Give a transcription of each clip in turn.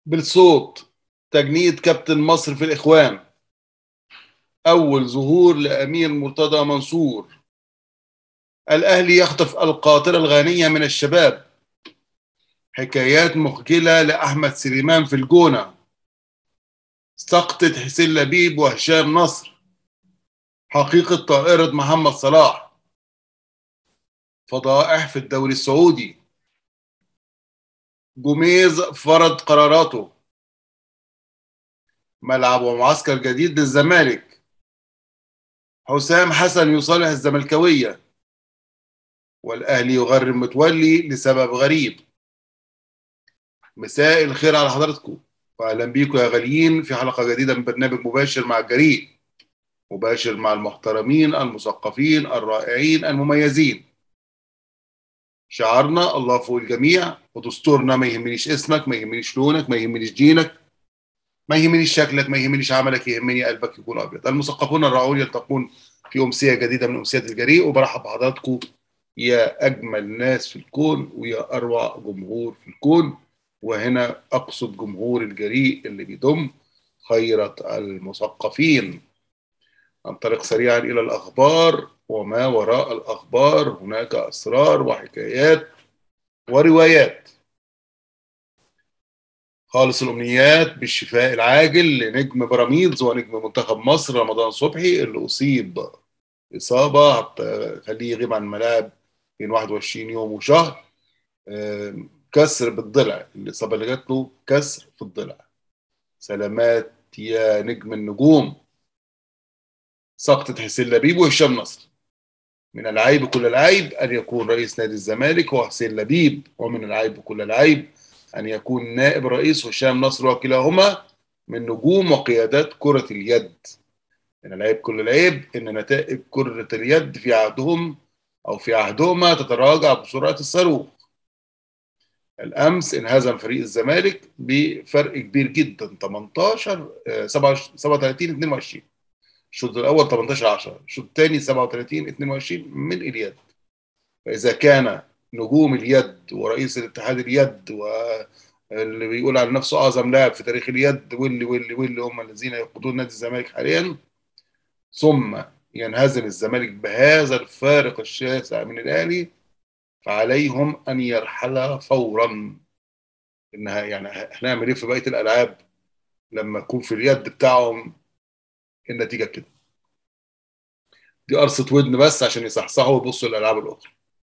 بالصوت تجنيد كابتن مصر في الإخوان أول ظهور لأمير مرتضى منصور الأهلي يخطف القاطرة الغانية من الشباب حكايات مخجلة لأحمد سليمان في الجونة سقطة حسين لبيب وهشام نصر حقيقة طائرة محمد صلاح فضائح في الدوري السعودي جوميز فرض قراراته ملعب ومعسكر جديد للزمالك حسام حسن يصالح الزملكاوية والأهلي يغرم متولي لسبب غريب مساء الخير على حضراتكم واهلا بيكم يا غاليين في حلقه جديده من برنامج مباشر مع الجريء مباشر مع المحترمين المثقفين الرائعين المميزين شعارنا الله فوق الجميع ودستورنا ما يهمنيش اسمك ما يهمنيش لونك ما يهمنيش دينك ما يهمنيش شكلك ما يهمنيش عملك يهمني قلبك يكون ابيض المثقفون الرعون يلتقون في امسيه جديده من امسيات الجريء وبرحب بحضراتكم يا اجمل ناس في الكون ويا اروع جمهور في الكون وهنا اقصد جمهور الجريء اللي بيضم خيرة المثقفين انطلق سريعا الى الاخبار وما وراء الاخبار هناك اسرار وحكايات وروايات خالص الامنيات بالشفاء العاجل لنجم بيراميدز ونجم منتخب مصر رمضان صبحي اللي اصيب اصابه هتخليه يغيب عن الملاعب بين 21 يوم وشهر كسر بالضلع الاصابه اللي جات له كسر في الضلع سلامات يا نجم النجوم سقطة حسين لبيب وهشام نصر من العيب كل العيب أن يكون رئيس نادي الزمالك هو حسين لبيب ومن العيب كل العيب أن يكون نائب رئيس هشام نصر وكلاهما من نجوم وقيادات كرة اليد من العيب كل العيب أن نتائج كرة اليد في عهدهم أو في عهدهما تتراجع بسرعة الصاروخ الامس انهزم فريق الزمالك بفرق كبير جدا 18 37 22 الشوط الاول 18 10 الشوط الثاني 37 22 من اليد فاذا كان نجوم اليد ورئيس الاتحاد اليد واللي بيقول على نفسه اعظم لاعب في تاريخ اليد واللي واللي واللي هم الذين يقودون نادي الزمالك حاليا ثم ينهزم الزمالك بهذا الفارق الشاسع من الاهلي فعليهم ان يرحل فورا انها يعني هنعمل ايه في بقيه الالعاب لما يكون في اليد بتاعهم النتيجه كده دي قرصه ودن بس عشان يصحصحوا ويبصوا للالعاب الاخرى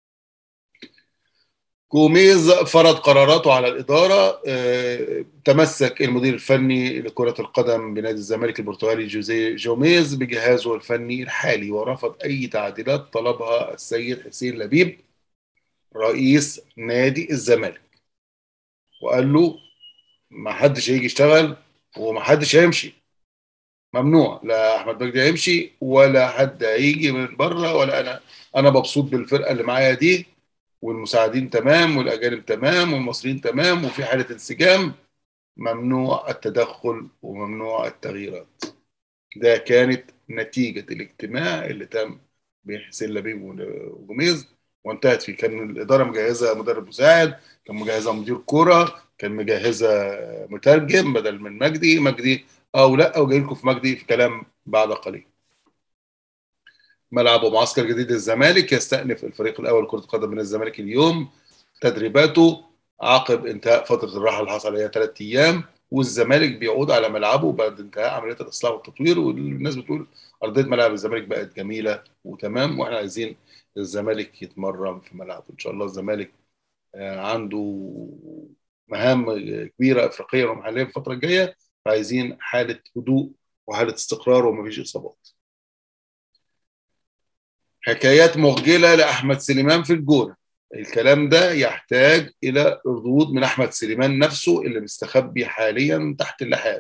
كوميز فرض قراراته على الإدارة اه تمسك المدير الفني لكرة القدم بنادي الزمالك البرتغالي جوزيه جوميز بجهازه الفني الحالي ورفض أي تعديلات طلبها السيد حسين لبيب رئيس نادي الزمالك وقال له ما حدش هيجي يشتغل وما حدش هيمشي ممنوع لا احمد مجدي هيمشي ولا حد هيجي من بره ولا انا انا مبسوط بالفرقه اللي معايا دي والمساعدين تمام والاجانب تمام والمصريين تمام وفي حاله انسجام ممنوع التدخل وممنوع التغييرات ده كانت نتيجه الاجتماع اللي تم بين حسين لبيب وجوميز وانتهت فيه كان الاداره مجهزه مدرب مساعد كان مجهزه مدير كوره كان مجهزه مترجم بدل من مجدي مجدي او لا او جاي لكم في مجدي في كلام بعد قليل ملعب ومعسكر جديد للزمالك يستأنف الفريق الاول كره القدم من الزمالك اليوم تدريباته عقب انتهاء فتره الراحه اللي حصل عليها ثلاث ايام والزمالك بيعود على ملعبه بعد انتهاء عمليه الاصلاح والتطوير والناس بتقول ارضيه ملعب الزمالك بقت جميله وتمام واحنا عايزين الزمالك يتمرن في ملعبه ان شاء الله الزمالك عنده مهام كبيره افريقيا ومحليه في الفتره الجايه فعايزين حاله هدوء وحاله استقرار ومفيش اصابات حكايات مخجله لاحمد سليمان في الجونه الكلام ده يحتاج الى ردود من احمد سليمان نفسه اللي مستخبي حاليا تحت اللحاف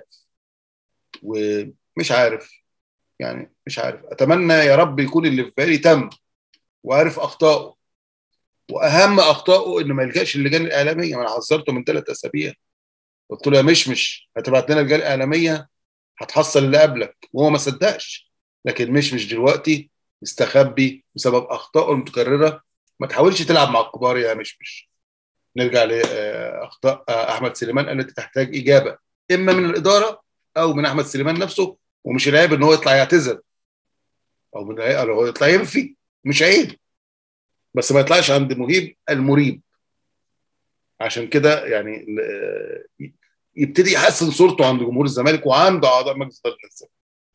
ومش عارف يعني مش عارف اتمنى يا رب يكون اللي في بالي تم وعارف اخطائه واهم اخطائه انه ما يلجاش اللجان الاعلاميه ما انا حذرته من ثلاث اسابيع قلت له يا مشمش هتبعت لنا لجان اعلاميه هتحصل اللي قبلك وهو ما صدقش لكن مشمش دلوقتي مستخبي بسبب اخطائه المتكرره ما تحاولش تلعب مع الكبار يا مشمش نرجع لاخطاء احمد سليمان التي تحتاج اجابه اما من الاداره او من احمد سليمان نفسه ومش العيب ان هو يطلع يعتذر او من العيب هو يطلع ينفي مش عيب بس ما يطلعش عند مهيب المريب عشان كده يعني يبتدي يحسن صورته عند جمهور الزمالك وعند اعضاء مجلس اداره الزمالك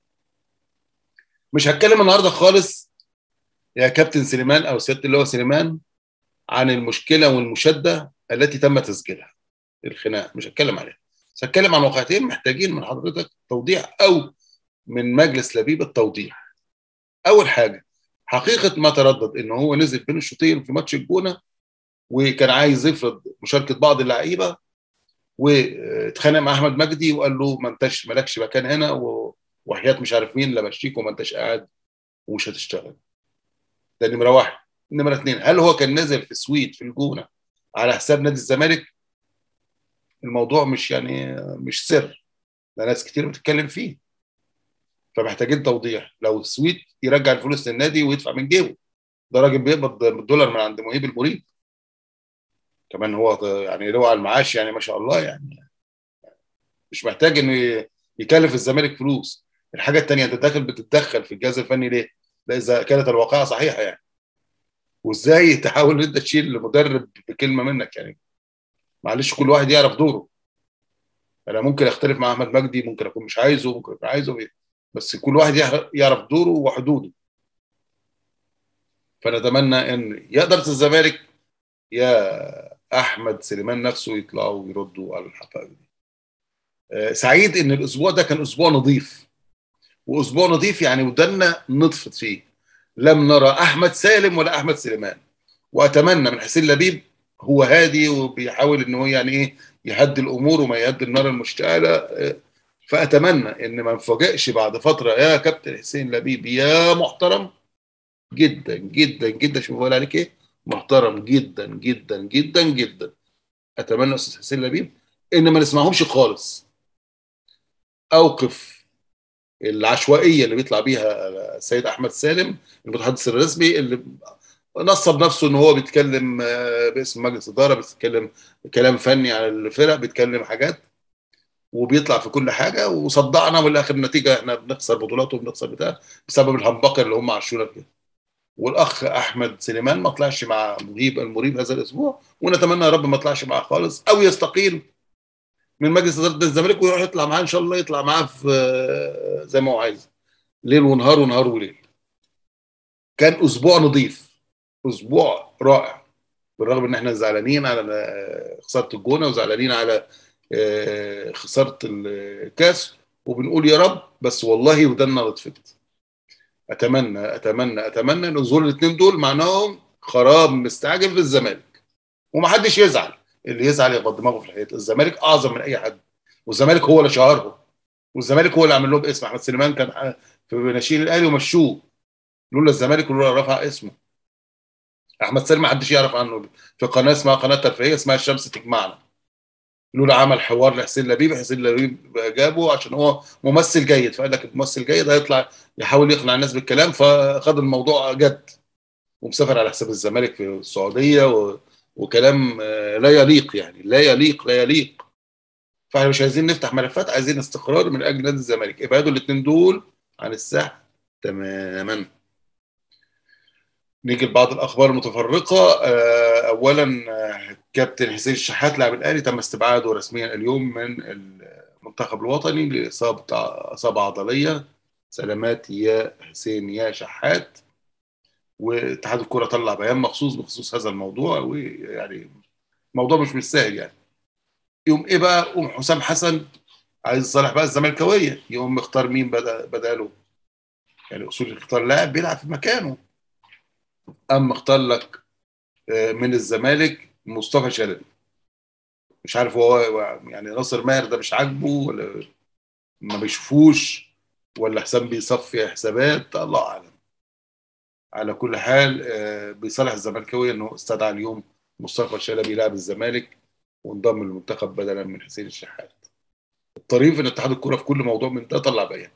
مش هتكلم النهارده خالص يا كابتن سليمان او سياده اللواء سليمان عن المشكله والمشاده التي تم تسجيلها الخناق مش هتكلم عليها بس هتكلم عن واقعتين محتاجين من حضرتك توضيح او من مجلس لبيب التوضيح اول حاجه حقيقه ما تردد ان هو نزل بين الشوطين في ماتش الجونه وكان عايز يفرض مشاركه بعض اللعيبه واتخانق مع احمد مجدي وقال له ما انتش مالكش مكان هنا وحياه مش عارف مين لا مشيك وما انتش قاعد ومش هتشتغل ده نمره واحد نمره اثنين هل هو كان نازل في السويد في الجونه على حساب نادي الزمالك الموضوع مش يعني مش سر ده ناس كتير بتتكلم فيه فمحتاجين توضيح لو السويد يرجع الفلوس للنادي ويدفع من جيبه ده راجل بيقبض بالدولار من عند مهيب المريد كمان هو يعني له على المعاش يعني ما شاء الله يعني مش محتاج انه يكلف الزمالك فلوس الحاجه الثانيه انت داخل بتتدخل في الجهاز الفني ليه؟ ده اذا كانت الواقعه صحيحه يعني وازاي تحاول ان انت تشيل المدرب بكلمه منك يعني معلش كل واحد يعرف دوره انا ممكن اختلف مع احمد مجدي ممكن اكون مش عايزه ممكن اكون عايزه بس كل واحد يعرف دوره وحدوده فنتمنى ان يا اداره الزمالك يا احمد سليمان نفسه يطلعوا ويردوا على الحقائق دي سعيد ان الاسبوع ده كان اسبوع نظيف واسبوع نظيف يعني ودنا نطفت فيه لم نرى احمد سالم ولا احمد سليمان واتمنى من حسين لبيب هو هادي وبيحاول ان هو يعني ايه يهدي الامور وما يهدي النار المشتعله فاتمنى ان ما نفاجئش بعد فتره يا كابتن حسين لبيب يا محترم جدا جدا جدا شوف بقول عليك ايه محترم جدا جدا جدا جدا اتمنى استاذ حسين لبيب ان ما نسمعهمش خالص اوقف العشوائيه اللي بيطلع بيها السيد احمد سالم المتحدث الرسمي اللي نصب نفسه ان هو بيتكلم باسم مجلس اداره بيتكلم كلام فني على الفرق بيتكلم حاجات وبيطلع في كل حاجه وصدعنا والاخر النتيجه احنا بنخسر بطولات وبنخسر بتاع بسبب الهمبكه اللي هم عاشونا كده والاخ احمد سليمان ما طلعش مع مهيب المريب هذا الاسبوع ونتمنى يا رب ما طلعش معاه خالص او يستقيل من مجلس اداره الزمالك ويروح يطلع معاه ان شاء الله يطلع معاه في زي ما هو عايز ليل ونهار ونهار وليل كان اسبوع نظيف اسبوع رائع بالرغم ان احنا زعلانين على خساره الجونه وزعلانين على خساره الكاس وبنقول يا رب بس والله ودنا لطفت اتمنى اتمنى اتمنى ان ظهور الاثنين دول معناهم خراب مستعجل في الزمالك ومحدش يزعل اللي يزعل يغض دماغه في الحقيقه الزمالك اعظم من اي حد والزمالك هو اللي شهرهم والزمالك هو اللي عمل لهم اسم احمد سليمان كان في ناشئين الاهلي ومشوه لولا الزمالك ولولا رفع اسمه احمد سليم ما حدش يعرف عنه في قناه اسمها قناه ترفيهيه اسمها الشمس تجمعنا لولا عمل حوار لحسين لبيب حسين لبيب جابه عشان هو ممثل جيد فقال لك الممثل جيد هيطلع يحاول يقنع الناس بالكلام فخد الموضوع جد ومسافر على حساب الزمالك في السعوديه و... وكلام لا يليق يعني لا يليق لا يليق فاحنا مش عايزين نفتح ملفات عايزين استقرار من اجل نادي الزمالك ابعدوا الاثنين دول عن الساحه تماما نيجي لبعض الاخبار المتفرقه اولا كابتن حسين الشحات لاعب الاهلي تم استبعاده رسميا اليوم من المنتخب الوطني لاصابه اصابه عضليه سلامات يا حسين يا شحات واتحاد الكره طلع بيان مخصوص بخصوص هذا الموضوع ويعني الموضوع مش بالسهل يعني يوم ايه بقى قوم حسام حسن عايز يصالح بقى الزملكاويه يقوم مختار مين بدا بداله يعني اصول اختار لاعب بيلعب في مكانه اما اختار لك من الزمالك مصطفى شلبي مش عارف هو يعني ناصر ماهر ده مش عاجبه ولا ما بيشوفوش ولا حسام بيصفي حسابات الله اعلم على كل حال بيصالح الزملكاويه انه استدعى اليوم مصطفى شلبي لاعب الزمالك وانضم للمنتخب بدلا من حسين الشحات الطريف ان اتحاد الكوره في كل موضوع من ده طلع بيان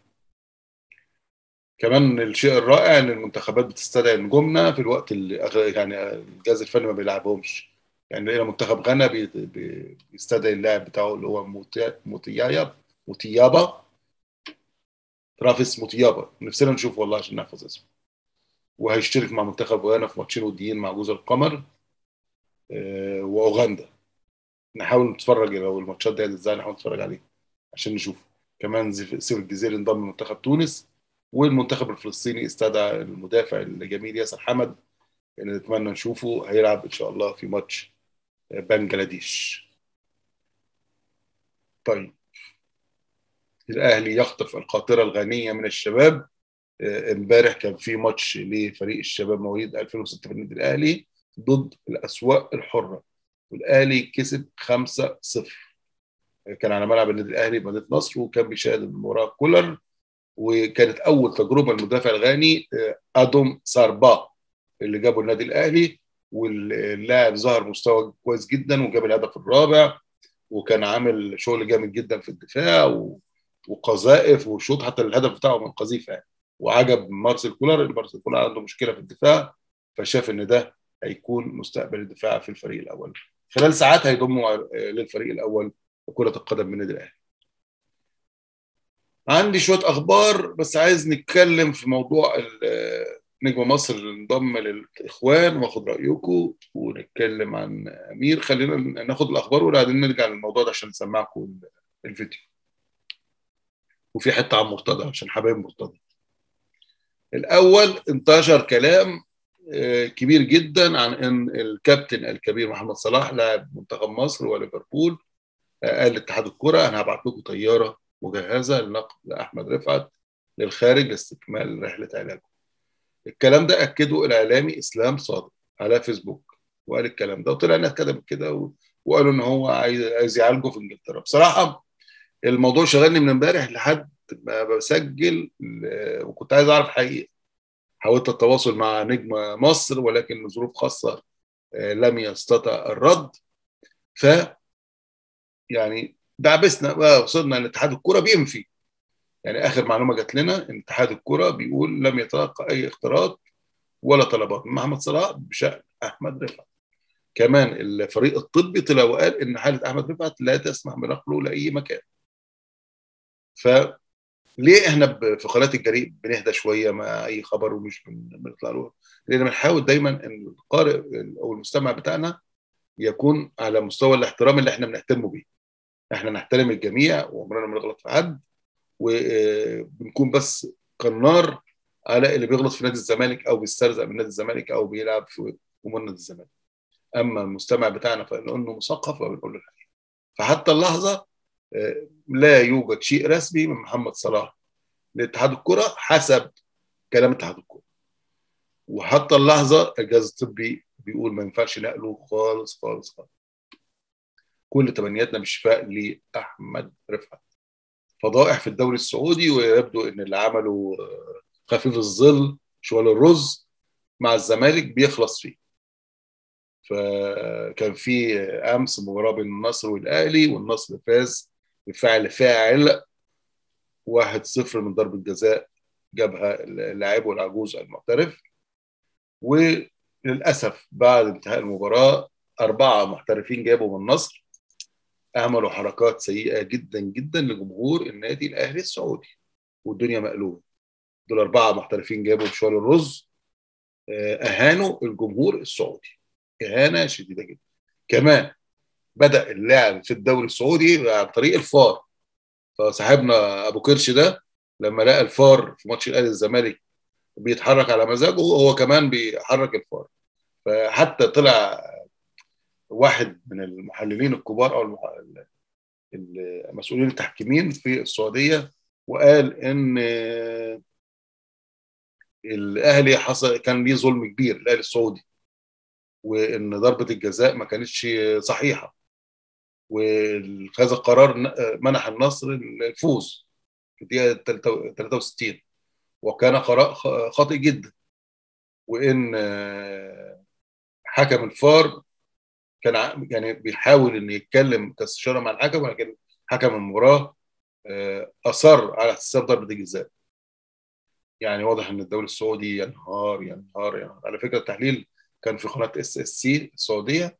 كمان الشيء الرائع ان المنتخبات بتستدعي نجومنا في الوقت اللي يعني الجهاز الفني ما بيلعبهمش يعني لقينا منتخب غانا بيستدعي اللاعب بتاعه اللي هو موتيابا موتيابا ترافيس موتيابا نفسنا نشوف والله عشان نحفظ اسمه وهيشترك مع منتخب غانا في ماتشين وديين مع جوز القمر آه، واوغندا نحاول نتفرج لو الماتشات دي ازاي نحاول نتفرج عليه عشان نشوف كمان سيف الجزيري انضم لمنتخب تونس والمنتخب الفلسطيني استدعى المدافع الجميل ياسر حمد اللي نتمنى نشوفه هيلعب ان شاء الله في ماتش بنجلاديش طيب الاهلي يخطف القاطره الغانيه من الشباب امبارح كان في ماتش لفريق الشباب مواليد 2006 في النادي الاهلي ضد الاسواق الحره والاهلي كسب 5-0 كان على ملعب النادي الاهلي بمدينه نصر وكان بيشاهد المباراه كولر وكانت اول تجربه المدافع الغاني ادم ساربا اللي جابه النادي الاهلي واللاعب ظهر مستوى كويس جدا وجاب الهدف الرابع وكان عامل شغل جامد جدا في الدفاع وقذائف وشوط حتى الهدف بتاعه من قذيفه يعني وعجب مارسيل كولر مارسيل كولر عنده مشكله في الدفاع فشاف ان ده هيكون مستقبل الدفاع في الفريق الاول خلال ساعات هيضموا للفريق الاول كره القدم من النادي الاهلي عندي شويه اخبار بس عايز نتكلم في موضوع نجم مصر اللي انضم للاخوان واخد رايكم ونتكلم عن امير خلينا ناخد الاخبار وبعدين نرجع للموضوع ده عشان نسمعكم الفيديو وفي حته عن مرتضى عشان حبايب مرتضى الاول انتشر كلام كبير جدا عن ان الكابتن الكبير محمد صلاح لاعب منتخب مصر وليفربول قال لاتحاد الكره انا هبعت لكم طياره مجهزه لنقل احمد رفعت للخارج لاستكمال رحله علاجه. الكلام ده اكده الاعلامي اسلام صادق على فيسبوك وقال الكلام ده وطلع ناس كتبت كده وقالوا ان هو عايز يعالجه في انجلترا بصراحه الموضوع شغلني من امبارح لحد ما بسجل وكنت عايز اعرف حقيقه حاولت التواصل مع نجم مصر ولكن لظروف خاصه لم يستطع الرد ف يعني دعبسنا بقى وصلنا لاتحاد الكوره بينفي يعني اخر معلومه جات لنا ان اتحاد الكوره بيقول لم يتلقى اي اختراط ولا طلبات من محمد صلاح بشان احمد رفعت كمان الفريق الطبي طلع وقال ان حاله احمد رفعت لا تسمح بنقله لاي مكان ف ليه احنا في قناه الجريء بنهدى شويه مع اي خبر ومش بنطلع له لان بنحاول دايما ان القارئ او المستمع بتاعنا يكون على مستوى الاحترام اللي احنا بنهتم بيه احنا نحترم الجميع وعمرنا ما نغلط في حد وبنكون بس كالنار على اللي بيغلط في نادي الزمالك او بيسترزق من نادي الزمالك او بيلعب في جمهور نادي الزمالك اما المستمع بتاعنا فانه مثقف فبنقول له الحقيقه فحتى اللحظه لا يوجد شيء رسمي من محمد صلاح لاتحاد الكره حسب كلام اتحاد الكره وحتى اللحظه الجهاز الطبي بيقول ما ينفعش نقله خالص خالص خالص كل تمنياتنا بالشفاء لاحمد رفعت فضائح في الدوري السعودي ويبدو ان اللي عمله خفيف الظل شوال الرز مع الزمالك بيخلص فيه فكان في امس مباراه بين النصر والاهلي والنصر فاز بفعل فاعل 1-0 من ضربه جزاء جابها اللاعب العجوز المحترف وللاسف بعد انتهاء المباراه اربعه محترفين جابوا من النصر عملوا حركات سيئه جدا جدا لجمهور النادي الاهلي السعودي والدنيا مقلوبه دول اربعه محترفين جابوا بشوال الرز اهانوا الجمهور السعودي اهانه شديده جدا كمان بدا اللعب في الدوري السعودي عن طريق الفار فصاحبنا ابو كرش ده لما لقى الفار في ماتش الاهلي الزمالك بيتحرك على مزاجه هو كمان بيحرك الفار فحتى طلع واحد من المحللين الكبار او المسؤولين التحكيمين في السعوديه وقال ان الاهلي حصل كان ليه ظلم كبير الاهلي السعودي وان ضربه الجزاء ما كانتش صحيحه وهذا القرار منح النصر الفوز في الدقيقه 63 وكان قرار خاطئ جدا وان حكم الفار كان يعني بيحاول ان يتكلم كاستشاره مع الحكم ولكن حكم المباراه اصر على احتساب ضربه الجزاء يعني واضح ان الدوري السعودي ينهار ينهار ينهار على فكره التحليل كان في قناه اس اس سي السعوديه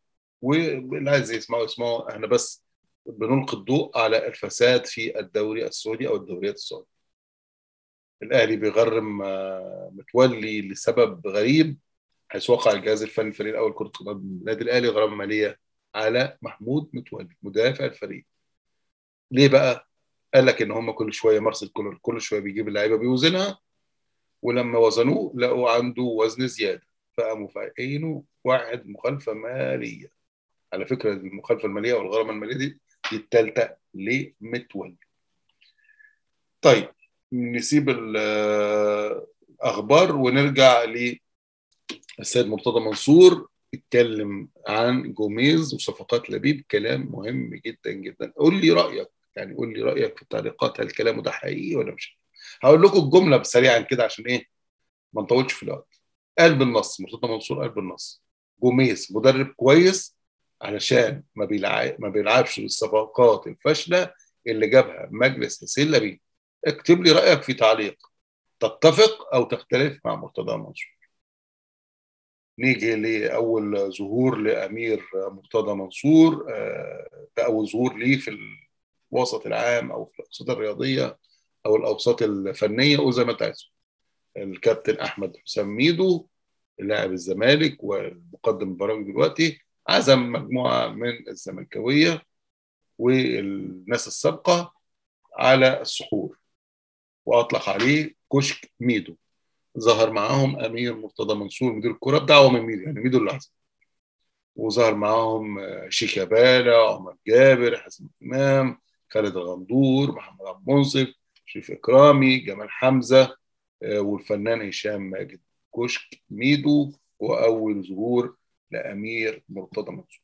واللي عايز يسمعوا يسمعوا احنا بس بنلقي الضوء على الفساد في الدوري السعودي او الدوريات السعوديه. الاهلي بيغرم آه، متولي لسبب غريب حيث وقع الجهاز الفني الفريق الاول كره قدم النادي الاهلي غرامه ماليه على محمود متولي مدافع الفريق. ليه بقى؟ قال لك ان هم كل شويه مارسيل كولر كل شويه بيجيب اللعيبه بيوزنها ولما وزنوه لقوا عنده وزن زياده فقاموا فاقينه واحد مخالفه ماليه على فكره المخالفه الماليه والغرامه الماليه دي دي الثالثه لمتولي طيب نسيب الاخبار ونرجع للسيد مرتضى منصور اتكلم عن جوميز وصفقات لبيب كلام مهم جدا جدا قول لي رايك يعني قول لي رايك في التعليقات هل كلامه ده حقيقي ولا مش هقول لكم الجمله سريعا كده عشان ايه ما نطولش في الوقت قال بالنص مرتضى منصور قال بالنص جوميز مدرب كويس علشان ما بيلعب ما بيلعبش بالصفقات الفاشله اللي جابها مجلس حسين لبيب اكتب لي رايك في تعليق تتفق او تختلف مع مرتضى منصور نيجي لاول ظهور لامير مرتضى منصور ده اول ظهور ليه في الوسط العام او في الاوساط الرياضيه او الاوساط الفنيه وزي ما انت عايز الكابتن احمد حسام ميدو لاعب الزمالك والمقدم البرامج دلوقتي عزم مجموعه من الزملكاويه والناس السابقه على السحور واطلق عليه كشك ميدو ظهر معاهم امير مرتضى منصور مدير الكره بدعوه من ميدو يعني ميدو اللي عزم وظهر معاهم شيكابالا عمر جابر حسن امام خالد الغندور محمد عبد المنصف شريف اكرامي جمال حمزه والفنان هشام ماجد كشك ميدو واول ظهور لامير مرتضى منصور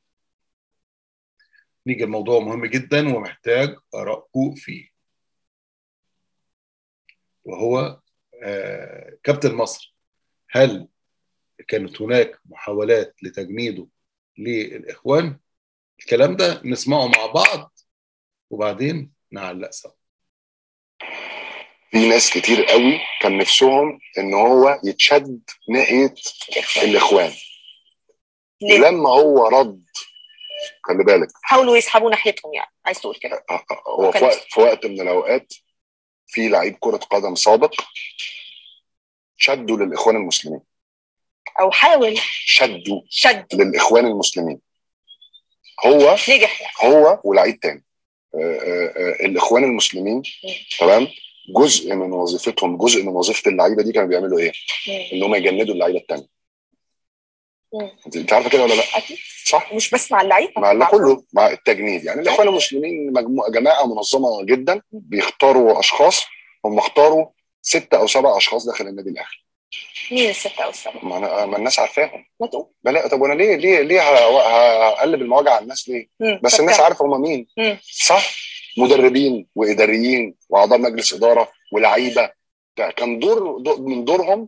نيجي الموضوع مهم جدا ومحتاج ارائكم فيه وهو آه كابتن مصر هل كانت هناك محاولات لتجنيده للاخوان الكلام ده نسمعه مع بعض وبعدين نعلق سوا في ناس كتير قوي كان نفسهم ان هو يتشد ناحيه الاخوان ليه؟ لما هو رد خلي بالك حاولوا يسحبوا ناحيتهم يعني عايز تقول كده هو في وقت, في وقت من الاوقات في لعيب كره قدم سابق شدوا للاخوان المسلمين او حاول شدوا شد للاخوان المسلمين هو نجح يعني هو ولعيب تاني آه، آه، آه، الاخوان المسلمين تمام جزء من وظيفتهم جزء من وظيفه اللعيبه دي كانوا بيعملوا ايه؟ ان هم يجندوا اللعيبه الثانيه مم. انت أنت عارفه كده ولا لا؟ اكيد صح؟ مش بس مع اللعيبه مع اللي كله مع التجنيد يعني الاخوان المسلمين مجموعه جماعه منظمه جدا بيختاروا اشخاص هم اختاروا ستة او سبع اشخاص داخل النادي الاهلي مين الستة او السبعة؟ ما, أنا- ما الناس عارفاهم ما تقول بلا طب وانا ليه ليه ليه ه- هقلب المواجع على الناس ليه؟ مم. بس طب الناس كمل. عارفه هم مين مم. صح؟ مدربين واداريين واعضاء مجلس اداره ولاعيبه ده كان دور دور- من دورهم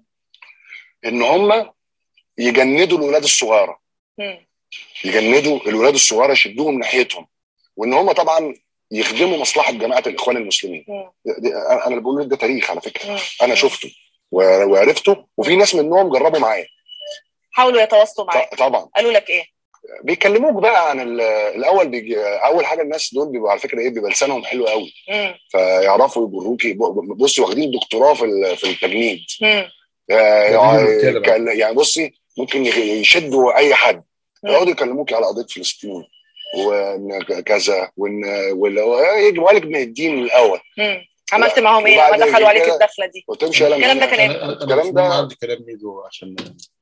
ان هم يجندوا الولاد الصغيره مم. يجندوا الولاد الصغيره يشدوهم ناحيتهم وان هم طبعا يخدموا مصلحه جماعه الاخوان المسلمين مم. دي- انا اللي بقول لك ده تاريخ على فكره مم. انا شفته و- وعرفته وفي ناس منهم جربوا معايا حاولوا يتواصلوا معاك ط- طبعا قالوا لك ايه؟ بيكلموك بقى عن ال- الاول بيجي اول حاجه الناس دول بيبقوا على فكره ايه بيبقى لسانهم حلو قوي مم. فيعرفوا يجروكي ب- بصي واخدين دكتوراه في ال- في التجنيد مم. آه، جميل يعني الكلام. كان- يعني بصي ممكن يشدوا اي حد مم. يقعدوا يكلموك على قضيه فلسطين وان كذا وان ولو يجيبوا لك من الدين من الاول مم. عملت معاهم ايه لما وبعدين دخلوا عليك كده- الدخله دي؟ وتمشي يلا الكلام ده كان انا انا الكلام مش ده- مهم عندي كلام ميدو عشان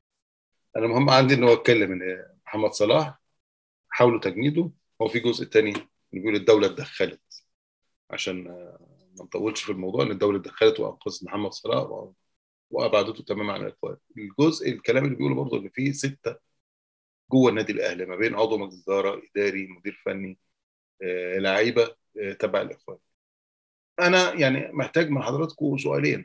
انا مهم عندي ان هو اتكلم ان محمد صلاح حاولوا تجنيده هو في جزء تاني اللي بيقول الدوله اتدخلت عشان آه، ما نطولش في الموضوع ان الدوله اتدخلت وانقذت محمد صلاح و- وابعدته تماما عن الاخوان الجزء الكلام اللي بيقوله برضه ان في سته جوه النادي الاهلي ما بين عضو مجلس اداره اداري مدير فني آه، لعيبه آه، تبع الاخوان انا يعني محتاج من حضراتكم سؤالين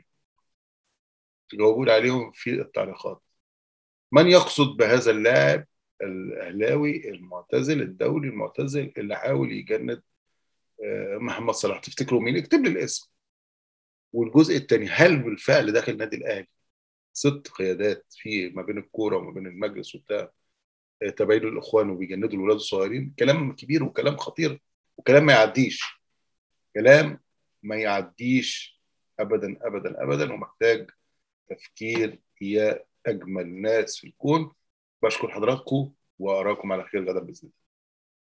تجاوبوا لي عليهم في التعليقات من يقصد بهذا اللاعب الاهلاوي المعتزل الدولي المعتزل اللي حاول يجند آه، محمد صلاح تفتكروا مين اكتب لي الاسم والجزء الثاني هل بالفعل داخل النادي الاهلي ست قيادات في ما بين الكوره وما بين المجلس وبتاع تباين الاخوان وبيجندوا الولاد الصغيرين كلام كبير وكلام خطير وكلام ما يعديش كلام ما يعديش ابدا ابدا ابدا ومحتاج تفكير يا اجمل ناس في الكون بشكر حضراتكم واراكم على خير غدا باذن الله